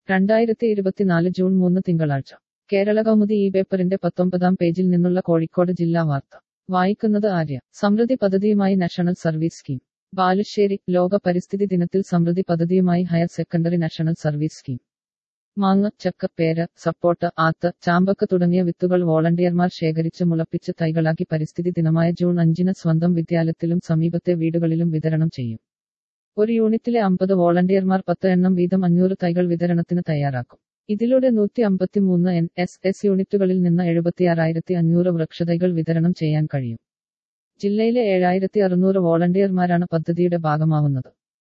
രണ്ടായിരത്തി ഇരുപത്തിനാല് ജൂൺ മൂന്ന് തിങ്കളാഴ്ച കേരള കൗമുദി ഈ പേപ്പറിന്റെ പത്തൊമ്പതാം പേജിൽ നിന്നുള്ള കോഴിക്കോട് ജില്ലാ വാർത്ത വായിക്കുന്നത് ആര്യ സമൃദ്ധി പദ്ധതിയുമായി നാഷണൽ സർവീസ് സ്കീം ബാലുശ്ശേരി ലോക പരിസ്ഥിതി ദിനത്തിൽ സമൃദ്ധി പദ്ധതിയുമായി higher secondary national service scheme മാങ്ങ ചക്ക പേര സപ്പോട്ട ആത്ത് ചാമ്പക്ക തുടങ്ങിയ വിത്തുകൾ വോളണ്ടിയർമാർ ശേഖരിച്ച് മുളപ്പിച്ച് തൈകളാക്കി പരിസ്ഥിതി ദിനമായ ജൂൺ അഞ്ചിന് സ്വന്തം വിദ്യാലയത്തിലും സമീപത്തെ വീടുകളിലും വിതരണം ചെയ്യും ഒരു യൂണിറ്റിലെ അമ്പത് വോളണ്ടിയർമാർ പത്ത് എണ്ണം വീതം അഞ്ഞൂറ് തൈകൾ വിതരണത്തിന് തയ്യാറാക്കും ഇതിലൂടെ നൂറ്റി അമ്പത്തിമൂന്ന് എൻ എസ് എസ് യൂണിറ്റുകളിൽ നിന്ന് എഴുപത്തിയാറായിരത്തി അഞ്ഞൂറ് വൃക്ഷതൈകൾ വിതരണം ചെയ്യാൻ കഴിയും ജില്ലയിലെ ഏഴായിരത്തി അറുന്നൂറ് വോളണ്ടിയർമാരാണ് പദ്ധതിയുടെ ഭാഗമാവുന്നത്